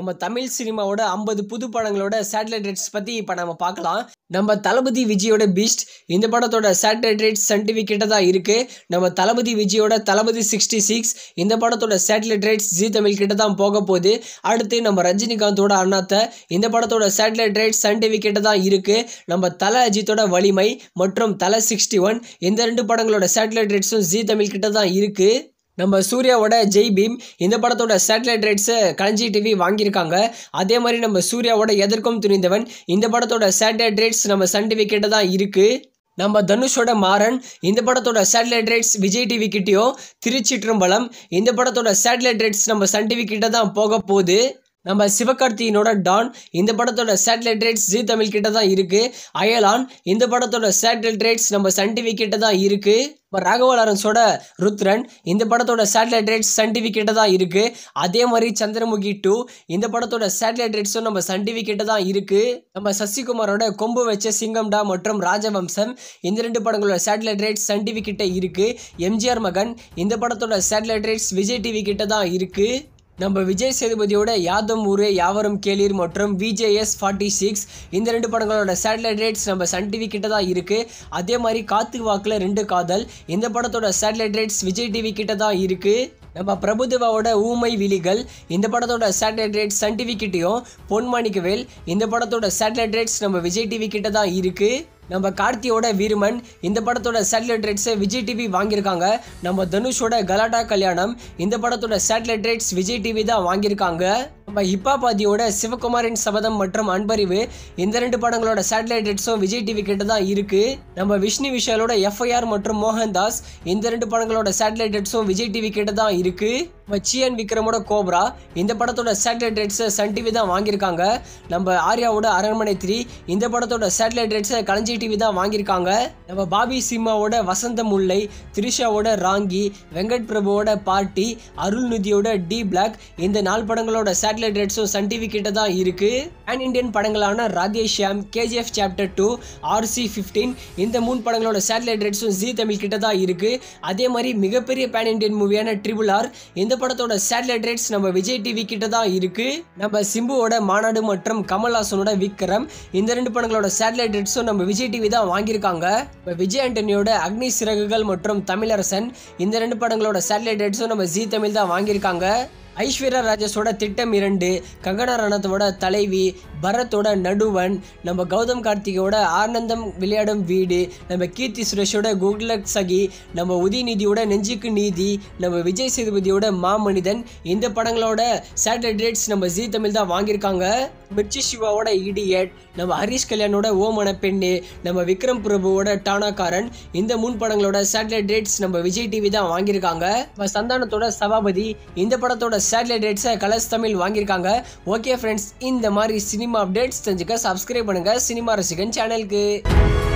நம்ம தமிழ் சினிமாவோட ஐம்பது புது படங்களோட சேட்டலைட் ரேட்ஸ் பற்றி இப்போ நம்ம பார்க்கலாம் நம்ம தளபதி விஜயோட பீஸ்ட் இந்த படத்தோட சேட்டலைட் ரேட்ஸ் சர்டிஃபிகேட்டை தான் இருக்குது நம்ம தளபதி விஜயோட தளபதி சிக்ஸ்டி சிக்ஸ் இந்த படத்தோட சேட்டலைட் ரேட்ஸ் ஜி தமிழ் கிட்ட தான் போக போகுது அடுத்து நம்ம ரஜினிகாந்தோட அண்ணாத்த இந்த படத்தோட சேட்டலைட் ரேட்ஸ் சர்டிஃபிகேட்டை தான் இருக்குது நம்ம தல அஜித்தோட வலிமை மற்றும் தல சிக்ஸ்டி ஒன் இந்த ரெண்டு படங்களோட சேட்டலைட் ரேட்ஸும் ஜி தமிழ் கிட்ட தான் இருக்குது நம்ம சூர்யாவோட ஜெய் பீம் இந்த படத்தோட சேட்டலைட் ரைட்ஸை களஞ்சி டிவி வாங்கியிருக்காங்க அதே மாதிரி நம்ம சூர்யாவோட எதற்கும் துணிந்தவன் இந்த படத்தோட சேட்டலைட் ரைட்ஸ் நம்ம சன் டிவி கிட்ட தான் இருக்குது நம்ம தனுஷோட மாறன் இந்த படத்தோட சேட்டலைட் ரைட்ஸ் விஜய் டிவி கிட்டேயும் திருச்சிற்றம்பலம் இந்த படத்தோட சேட்டலைட் ரைட்ஸ் நம்ம சன் டிவி கிட்ட தான் போக போகுது நம்ம சிவகார்த்தியினோட டான் இந்த படத்தோட சேட்டலைட் ரைட்ஸ் ஜி தமிழ் கிட்ட தான் இருக்கு அயலான் இந்த படத்தோட சேட்டலைட் ரைட்ஸ் நம்ம சன் டிவி கிட்ட தான் இருக்கு இப்போ ராகவ லாரன்ஸோட ருத்ரன் இந்த படத்தோட சேட்டலைட் ரைட்ஸ் சன் டிவி கிட்ட தான் இருக்கு அதே மாதிரி சந்திரமுகி டூ இந்த படத்தோட சேட்டலைட் ரைட்ஸும் நம்ம சன் டிவி கிட்ட தான் இருக்கு நம்ம சசிகுமாரோட கொம்பு வச்ச சிங்கம்டா மற்றும் ராஜவம்சம் இந்த ரெண்டு படங்களோட சேட்டலைட் ரைட்ஸ் சன் டிவி கிட்ட இருக்கு எம்ஜிஆர் மகன் இந்த படத்தோட சேட்டலைட் ரைட்ஸ் விஜய் டிவி கிட்ட தான் இருக்கு நம்ம விஜய் சேதுபதியோட யாதம் ஊரே யாவரும் கேளீர் மற்றும் விஜேஎஸ் ஃபார்ட்டி சிக்ஸ் இந்த ரெண்டு படங்களோட சேட்டலைட் ரேட்ஸ் நம்ம சன் டிவி கிட்ட தான் இருக்குது அதே மாதிரி காத்து வாக்கில் ரெண்டு காதல் இந்த படத்தோட சேட்டலைட் ரேட்ஸ் விஜய் டிவி கிட்ட தான் இருக்குது நம்ம பிரபுதேவாவோட ஊமை விழிகள் இந்த படத்தோட சேட்டலைட் ரேட்ஸ் சன் டிவி கிட்டேயும் பொன்மாணிக்கவேல் இந்த படத்தோட சேட்டலைட் ரேட்ஸ் நம்ம விஜய் டிவி கிட்ட தான் இருக்குது நம்ம கார்த்தியோட வீரமன் இந்த படத்தோட சேட்டலைட் ரைட்ஸை விஜய் டிவி வாங்கியிருக்காங்க நம்ம தனுஷோட கலாட்டா கல்யாணம் இந்த படத்தோட சேட்டலைட் ரைட்ஸ் விஜய் டிவி தான் வாங்கியிருக்காங்க நம்ம ஹிப்பாபாதியோட சிவகுமாரின் சபதம் மற்றும் அன்பறிவு இந்த ரெண்டு படங்களோட சேட்டலைட் ரைட்ஸும் விஜய் டிவி கிட்ட தான் இருக்கு நம்ம விஷ்ணு விஷாலோட எஃப்ஐஆர் மற்றும் மோகன்தாஸ் இந்த ரெண்டு படங்களோட சேட்டலைட் ரைட்ஸும் விஜய் டிவி கிட்ட தான் இருக்கு நம்ம சிஎன் விக்ரமோட கோப்ரா இந்த படத்தோட சேட்டலைட் ரைட்ஸை சன் டிவி தான் வாங்கியிருக்காங்க நம்ம ஆர்யாவோட அரண்மனை த்ரீ இந்த படத்தோட சேட்டலைட் ரைட்ஸை களஞ்சி டிவி தான் வாங்கியிருக்காங்க நம்ம பாபி சிம்மாவோட வசந்த முல்லை த்ரிஷாவோட ராங்கி வெங்கட் பிரபுவோட பார்ட்டி அருள்நிதியோட டி பிளாக் இந்த நாலு படங்களோட சேட்டலைட் ரைட்ஸும் சன் டிவி கிட்ட தான் இருக்கு பேன் இண்டியன் படங்களான Radhe Shyam KGF chapter two RC fifteen இந்த மூணு படங்களோட சேட்டலைட் ரைட்ஸும் ஜி தமிழ் கிட்ட தான் இருக்கு அதே மாதிரி மிகப்பெரிய பேன் இண்டியன் மூவியான ட்ரிபிள் ஆர் இந்த படத்தோட சேட்டலைட் ரைட்ஸ் நம்ம விஜய் டிவி கிட்ட தான் இருக்கு நம்ம சிம்புவோட மாநாடு மற்றும் கமல்ஹாசனோட விக்ரம் இந்த ரெண்டு படங்களோட சேட்டலைட் ரைட்ஸும் நம்ம விஜய் டிவி தான் வாங்கியிருக்காங்க இப்போ விஜய் ஆண்டனியோட அக்னி சிறகுகள் மற்றும் தமிழரசன் இந்த ரெண்டு படங்களோட சேட்டலைட் ரைட்ஸும் நம்ம ஜி தமிழ் தான் வாங்கியிருக்காங்க ஐஸ்வர்யா ராஜேஷோட திட்டம் இரண்டு கங்கனா ரணத்தோட தலைவி பரத்தோட நடுவன் நம்ம கௌதம் கார்த்திகோட ஆனந்தம் விளையாடும் வீடு நம்ம கீர்த்தி சுரேஷோட குட்லக் சகி நம்ம உதயநிதியோட நெஞ்சுக்கு நீதி நம்ம விஜய் சேதுபதியோட மாமனிதன் இந்த படங்களோட சேட்டலைட் ரேட்ஸ் நம்ம ஜி தமிழ் தான் வாங்கியிருக்காங்க மிர்ச்சி சிவாவோட இடியட் நம்ம ஹரிஷ் கல்யாணோட ஓமன பெண்ணு நம்ம விக்ரம் பிரபுவோட டானாக்காரன் இந்த மூணு படங்களோட சேட்டலைட் ரேட்ஸ் நம்ம விஜய் டிவி தான் வாங்கியிருக்காங்க நம்ம சந்தானத்தோட சபாபதி இந்த படத்தோட சேட்டலைட் ரேட்ஸை கலர்ஸ் தமிழ் வாங்கியிருக்காங்க ஓகே ஃப்ரெண்ட்ஸ் இந்த மாதிரி சினிமா அப்டேட்ஸ் தெரிஞ்சுக்க சப்ஸ்கிரைப் பண்ணுங்க சினிமா ரசிகன் சேனலுக்கு